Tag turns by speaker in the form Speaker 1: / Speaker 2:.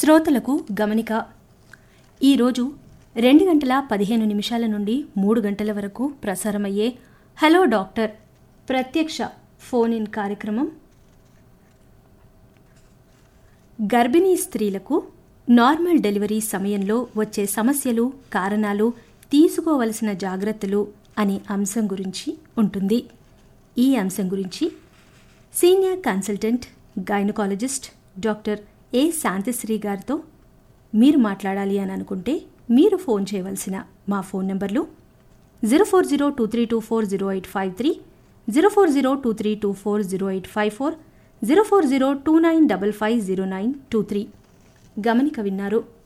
Speaker 1: శ్రోతలకు గమనిక ఈరోజు రెండు గంటల పదిహేను నిమిషాల నుండి మూడు గంటల వరకు ప్రసారమయ్యే హలో డాక్టర్ ప్రత్యక్ష ఫోన్ ఇన్ కార్యక్రమం గర్భిణీ స్త్రీలకు నార్మల్ డెలివరీ సమయంలో వచ్చే సమస్యలు కారణాలు తీసుకోవలసిన జాగ్రత్తలు అనే అంశం గురించి ఉంటుంది ఈ అంశం గురించి senior consultant gynaecologist doctor A Shantishri గారితో మీరు మాట్లాడాలి అని అనుకుంటే మీరు ఫోన్ చేయవలసిన మా ఫోన్ నెంబర్లు zero four zero two three two four zero eight five three zero four zero two three two four zero eight five four zero four zero two nine double five zero nine two three గమనిక విన్నారు